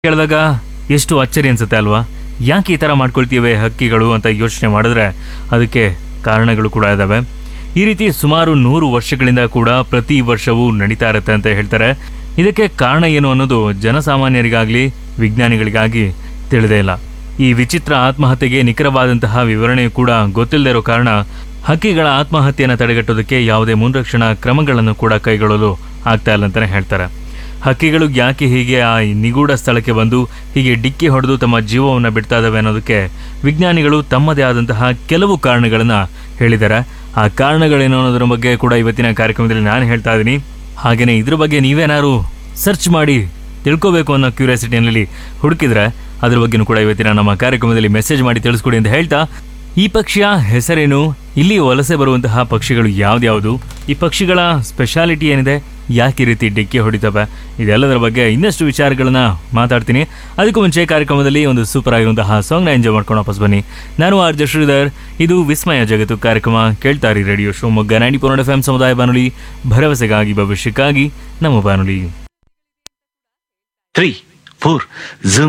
ಕೇಳಿದಾಗ ಎಷ್ಟು ಅಚ್ಚರಿ ಅನ್ಸುತ್ತೆ ಅಲ್ವಾ ಯಾಕೆ ಈ ಥರ ಮಾಡ್ಕೊಳ್ತೀವಿ ಹಕ್ಕಿಗಳು ಅಂತ ಯೋಚನೆ ಮಾಡಿದ್ರೆ ಅದಕ್ಕೆ ಕಾರಣಗಳು ಕೂಡ ಇದ್ದಾವೆ ಈ ರೀತಿ ಸುಮಾರು ನೂರು ವರ್ಷಗಳಿಂದ ಕೂಡ ಪ್ರತಿ ವರ್ಷವೂ ನಡೀತಾ ಇರುತ್ತೆ ಅಂತ ಹೇಳ್ತಾರೆ ಇದಕ್ಕೆ ಕಾರಣ ಏನು ಅನ್ನೋದು ಜನಸಾಮಾನ್ಯರಿಗಾಗಲಿ ವಿಜ್ಞಾನಿಗಳಿಗಾಗಿ ತಿಳಿದೇ ಇಲ್ಲ ಈ ವಿಚಿತ್ರ ಆತ್ಮಹತ್ಯೆಗೆ ನಿಖರವಾದಂತಹ ವಿವರಣೆಯು ಕೂಡ ಗೊತ್ತಿಲ್ಲದೆ ಇರೋ ಕಾರಣ ಹಕ್ಕಿಗಳ ಆತ್ಮಹತ್ಯೆಯನ್ನು ತಡೆಗಟ್ಟೋದಕ್ಕೆ ಯಾವುದೇ ಮುನ್ರಕ್ಷಣಾ ಕ್ರಮಗಳನ್ನು ಕೂಡ ಕೈಗೊಳ್ಳಲು ಆಗ್ತಾ ಇಲ್ಲ ಅಂತಲೇ ಹೇಳ್ತಾರೆ ಹಕ್ಕಿಗಳು ಯಾಕೆ ಹೀಗೆ ಆ ನಿಗೂಢ ಸ್ಥಳಕ್ಕೆ ಬಂದು ಹೀಗೆ ಡಿಕ್ಕಿ ಹೊಡೆದು ತಮ್ಮ ಜೀವವನ್ನು ಬಿಡ್ತಾ ಇದ್ದಾವೆ ಅನ್ನೋದಕ್ಕೆ ವಿಜ್ಞಾನಿಗಳು ತಮ್ಮದೇ ಆದಂತಹ ಕೆಲವು ಕಾರಣಗಳನ್ನು ಹೇಳಿದ್ದಾರೆ ಆ ಕಾರಣಗಳೇನು ಅನ್ನೋದ್ರ ಬಗ್ಗೆ ಕೂಡ ಇವತ್ತಿನ ಕಾರ್ಯಕ್ರಮದಲ್ಲಿ ನಾನು ಹೇಳ್ತಾ ಇದ್ದೀನಿ ಹಾಗೆಯೇ ಇದ್ರ ಬಗ್ಗೆ ನೀವೇನಾದ್ರು ಸರ್ಚ್ ಮಾಡಿ ತಿಳ್ಕೋಬೇಕು ಅನ್ನೋ ಕ್ಯೂರಿಯಾಸಿಟಿಯಲ್ಲಿ ಹುಡುಕಿದ್ರೆ ಅದ್ರ ಬಗ್ಗೆನೂ ಕೂಡ ಇವತ್ತಿನ ನಮ್ಮ ಕಾರ್ಯಕ್ರಮದಲ್ಲಿ ಮೆಸೇಜ್ ಮಾಡಿ ತಿಳಿಸ್ಕೊಡಿ ಅಂತ ಹೇಳ್ತಾ ಈ ಪಕ್ಷಿಯ ಹೆಸರೇನು ಇಲ್ಲಿ ವಲಸೆ ಬರುವಂತಹ ಪಕ್ಷಿಗಳು ಯಾವ್ದ್ಯಾವುದು ಈ ಪಕ್ಷಿಗಳ ಸ್ಪೆಷಾಲಿಟಿ ಏನಿದೆ ಯಾಕೆ ಈ ರೀತಿ ಡಿಕ್ಕಿ ಹೊಡಿತವೆ ಇದೆಲ್ಲದರ ಬಗ್ಗೆ ಇನ್ನಷ್ಟು ವಿಚಾರಗಳನ್ನ ಮಾತಾಡ್ತೀನಿ ಅದಕ್ಕೂ ಮುಂಚೆ ಕಾರ್ಯಕ್ರಮದಲ್ಲಿ ಒಂದು ಸೂಪರ್ ಆಗಿರುವಂತಹ ಸಾಂಗ್ನ ಎಂಜಾಯ್ ಮಾಡ್ಕೊಂಡು ವಾಪಸ್ ಬನ್ನಿ ನಾನು ಆರ್ ಜೆ ಶ್ರೀಧರ್ ಇದು ವಿಸ್ಮಯ ಜಗತ್ತು ಕಾರ್ಯಕ್ರಮ ಕೇಳ್ತಾರಿ radio Shivamogga ninety four F M ಸಮುದಾಯ ಬಾನುಲಿ ಭರವಸೆಗಾಗಿ ಭವಿಷ್ಯಕ್ಕಾಗಿ ನಮ್ಮ ಬಾನುಲಿ three, four, zoom.